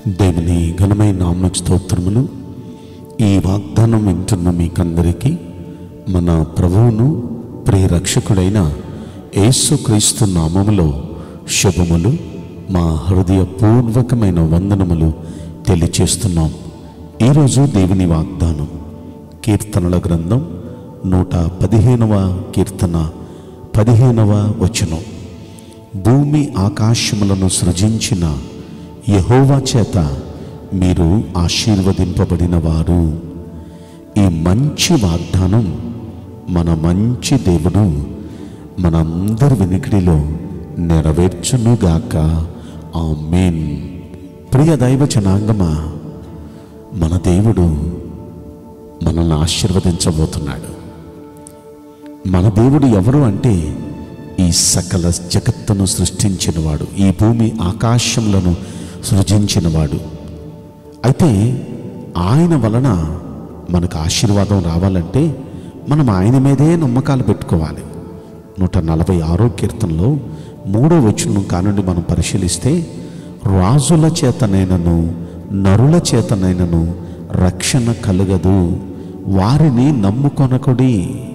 దేవుని ఘనమైన నామ స్తోత్రములు ఈ వాగ్దానం వింటున్న మీకందరికీ మన ప్రభువును ప్రియరక్షకుడైన యేసుక్రీస్తు నామములో శుభములు మా హృదయపూర్వకమైన వందనములు తెలియచేస్తున్నాం ఈరోజు దేవుని వాగ్దానం కీర్తనల గ్రంథం నూట పదిహేనవ కీర్తన పదిహేనవ వచనం భూమి ఆకాశములను సృజించిన యహోవా చేత మీరు ఆశీర్వదింపబడిన వారు ఈ మంచి వాగ్దానం మన మంచి దేవుడు మనందరి వినికిడిలో నెరవేర్చునుగాక ఆమేన్ ప్రియ దైవ జనాంగమా మన దేవుడు మనల్ని ఆశీర్వదించబోతున్నాడు మన దేవుడు ఎవరు అంటే ఈ సకల జగత్తును సృష్టించినవాడు ఈ భూమి ఆకాశములను సృజించినవాడు అయితే ఆయన వలన మనకు ఆశీర్వాదం రావాలంటే మనం ఆయన మీదే నమ్మకాలు పెట్టుకోవాలి నూట నలభై ఆరో కీర్తనలో మూడో వచనం కానుండి మనం పరిశీలిస్తే రాజుల చేతనైనను నరుల చేతనైనను రక్షణ కలగదు వారిని నమ్ముకొనకుడి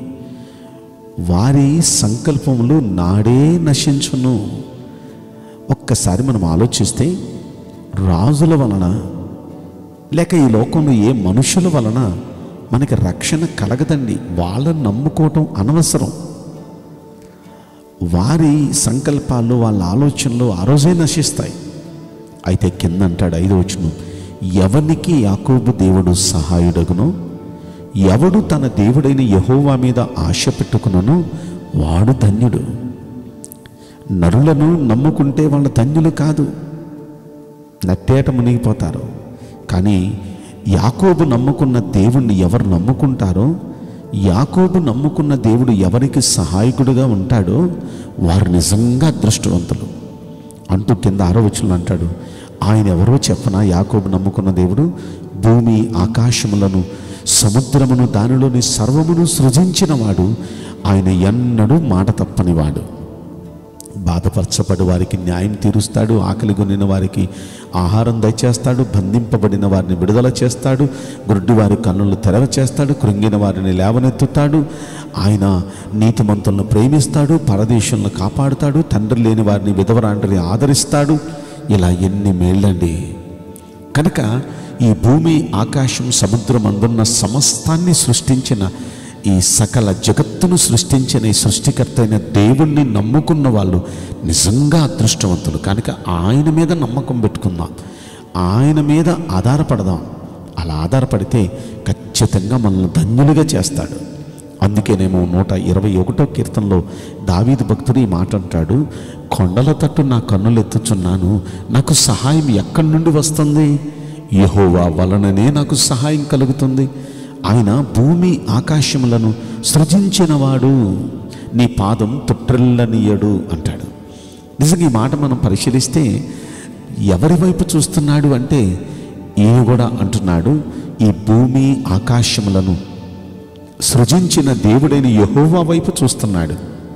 వారి సంకల్పములు నాడే నశించును ఒక్కసారి మనం ఆలోచిస్తే రాజుల వలన లేక ఈ లోకంలో ఏ మనుషుల వలన మనకి రక్షణ కలగదండి వాళ్ళని నమ్ముకోవటం అనవసరం వారి సంకల్పాలు వాళ్ళ ఆలోచనలు ఆ రోజే నశిస్తాయి అయితే కింద అంటాడు ఐదో వచనం ఎవనికి యాకోబు దేవుడు సహాయుడగునో ఎవడు తన దేవుడైన యహోవా మీద ఆశ పెట్టుకునను వాడు ధన్యుడు నరులను నమ్ముకుంటే వాళ్ళ ధన్యులు కాదు నట్టేట మునిగిపోతారు కానీ యాకోబు నమ్ముకున్న దేవుణ్ణి ఎవరు నమ్ముకుంటారో యాకోబు నమ్ముకున్న దేవుడు ఎవరికి సహాయకుడుగా ఉంటాడో వారు నిజంగా అదృష్టవంతులు అంటూ కింద ఆరో వచనంలో అంటాడు ఆయన ఎవరో చెప్పనా యాకోబు నమ్ముకున్న దేవుడు భూమి ఆకాశములను సముద్రమును దానిలోని సర్వమును సృజించినవాడు ఆయన ఎన్నడూ మాట తప్పనివాడు బాధపరచబడి వారికి న్యాయం తీరుస్తాడు ఆకలి కొనిన వారికి ఆహారం దయచేస్తాడు బంధింపబడిన వారిని విడుదల చేస్తాడు గుడ్డి వారి కన్నులు తెరవ చేస్తాడు కృంగిన వారిని లేవనెత్తుతాడు ఆయన నీతిమంతులను ప్రేమిస్తాడు పరదేశంలో కాపాడుతాడు తండ్రి లేని వారిని విధవరాండ్రిని ఆదరిస్తాడు ఇలా ఎన్ని మేళ్ళండి కనుక ఈ భూమి ఆకాశం సముద్రం అందున్న సమస్తాన్ని సృష్టించిన ఈ సకల జగత్తును సృష్టించిన ఈ సృష్టికర్త అయిన దేవుణ్ణి నమ్ముకున్న వాళ్ళు నిజంగా అదృష్టవంతులు కనుక ఆయన మీద నమ్మకం పెట్టుకుందాం ఆయన మీద ఆధారపడదాం అలా ఆధారపడితే ఖచ్చితంగా మనల్ని ధన్యులుగా చేస్తాడు అందుకేనేమో నూట ఇరవై ఒకటో కీర్తనలో దావీదు భక్తుడు ఈ మాట అంటాడు కొండల తట్టు నా కన్నులు ఎత్తుచున్నాను నాకు సహాయం ఎక్కడి నుండి వస్తుంది యహోవా వలననే నాకు సహాయం కలుగుతుంది ఆయన భూమి ఆకాశములను సృజించినవాడు నీ పాదం తొట్టిల్లనీయడు అంటాడు నిజంగా ఈ మాట మనం పరిశీలిస్తే ఎవరి వైపు చూస్తున్నాడు అంటే ఈయన కూడా అంటున్నాడు ఈ భూమి ఆకాశములను సృజించిన దేవుడైన యహోవా వైపు చూస్తున్నాడు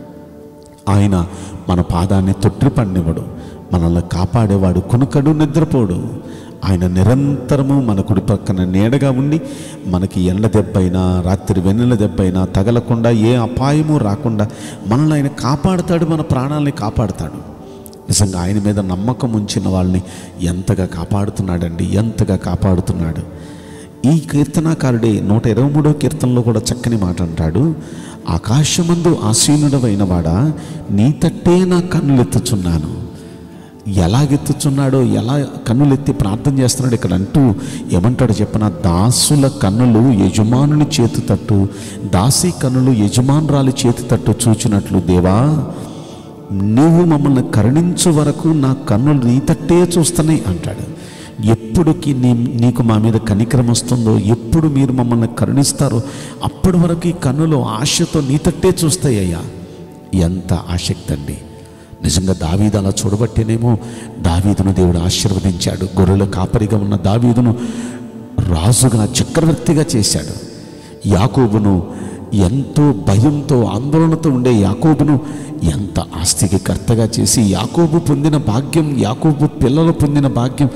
ఆయన మన పాదాన్ని తొట్టిపడినవాడు మనల్ని కాపాడేవాడు కొనుకడు నిద్రపోడు ఆయన నిరంతరము మన కుడి పక్కన నీడగా ఉండి మనకి ఎండ దెబ్బైనా రాత్రి వెన్నెల దెబ్బైనా తగలకుండా ఏ అపాయము రాకుండా మనల్ని ఆయన కాపాడుతాడు మన ప్రాణాలని కాపాడుతాడు నిజంగా ఆయన మీద నమ్మకం ఉంచిన వాళ్ళని ఎంతగా కాపాడుతున్నాడండి ఎంతగా కాపాడుతున్నాడు ఈ కీర్తనాకారుడే నూట ఇరవై మూడో కీర్తనలో కూడా చక్కని మాట అంటాడు ఆకాశమందు ఆసీనుడవైన వాడా నీ తట్టే నా కన్నులెత్తుచున్నాను ఎలాగెత్తుచున్నాడో ఎలా కన్నులెత్తి ప్రార్థన చేస్తున్నాడు ఇక్కడ అంటూ ఏమంటాడు చెప్పన దాసుల కన్నులు యజమానుని చేతి తట్టు దాసి కన్నులు యజమానురాలి చేతి తట్టు చూచినట్లు దేవా నీవు మమ్మల్ని కరుణించు వరకు నా కన్నులు నీ తట్టే చూస్తున్నాయి అంటాడు ఎప్పుడుకి నీ నీకు మా మీద కనికరం వస్తుందో ఎప్పుడు మీరు మమ్మల్ని కరుణిస్తారో అప్పటి వరకు ఈ కన్నులు ఆశతో నీ తట్టే చూస్తాయ్యా ఎంత ఆసక్తి అండి నిజంగా దావీదు అలా చూడబట్టేనేమో దావీదును దేవుడు ఆశీర్వదించాడు గొర్రెల కాపరిగా ఉన్న దావీదును రాజుగా చక్రవర్తిగా చేశాడు యాకోబును ఎంతో భయంతో ఆందోళనతో ఉండే యాకోబును ఎంత ఆస్తికి కర్తగా చేసి యాకోబు పొందిన భాగ్యం యాకోబు పిల్లలు పొందిన భాగ్యం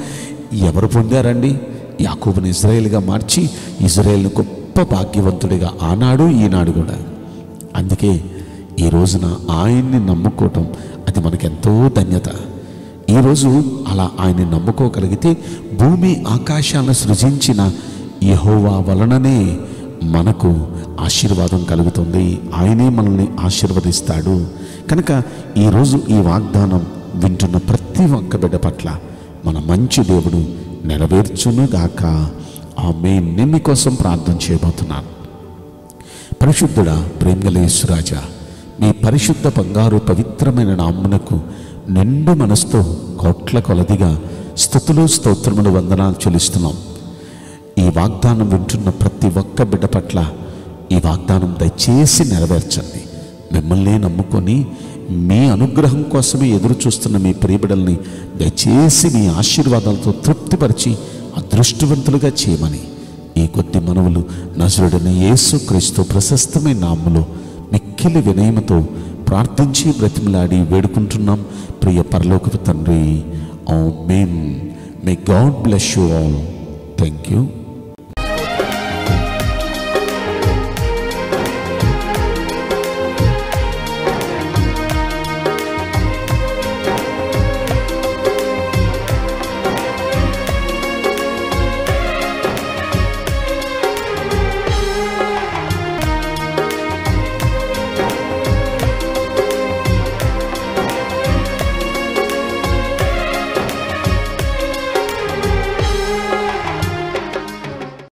ఎవరు పొందారండి యాకోబుని ఇజ్రాయేల్గా మార్చి ఇజ్రాయేల్ని గొప్ప భాగ్యవంతుడిగా ఆనాడు ఈనాడు కూడా అందుకే ఈ రోజున ఆయన్ని నమ్ముకోవటం అది మనకెంతో ధన్యత ఈరోజు అలా ఆయన్ని నమ్ముకోగలిగితే భూమి ఆకాశాలను సృజించిన యహోవా వలననే మనకు ఆశీర్వాదం కలుగుతుంది ఆయనే మనల్ని ఆశీర్వదిస్తాడు కనుక ఈరోజు ఈ వాగ్దానం వింటున్న ప్రతి ఒక్క బిడ్డ పట్ల మన మంచి దేవుడు నెరవేర్చునుగాక ఆమె నేను మీకోసం ప్రార్థన చేయబోతున్నాను పరిశుద్ధుడా ప్రేమగలేశ్వరాజా మీ పరిశుద్ధ బంగారు పవిత్రమైన నామ్మునకు నిండు మనసుతో కోట్ల కొలదిగా స్థుతులు స్తోత్రములు వందనాలు చెల్లిస్తున్నాం ఈ వాగ్దానం వింటున్న ప్రతి ఒక్క బిడ్డ పట్ల ఈ వాగ్దానం దయచేసి నెరవేర్చండి మిమ్మల్ని నమ్ముకొని మీ అనుగ్రహం కోసమే ఎదురు చూస్తున్న మీ ప్రియబిడల్ని దయచేసి మీ ఆశీర్వాదాలతో తృప్తిపరిచి అదృష్టవంతులుగా చేయమని ఈ కొద్ది మనవులు నజరుడైన యేసు క్రీస్తు ప్రశస్తమైన నామములో మిక్కిలి వినయముతో ప్రార్థించి బ్రతిమలాడి వేడుకుంటున్నాం ప్రియ పరలోకపు తండ్రి oh man may God bless you all thank you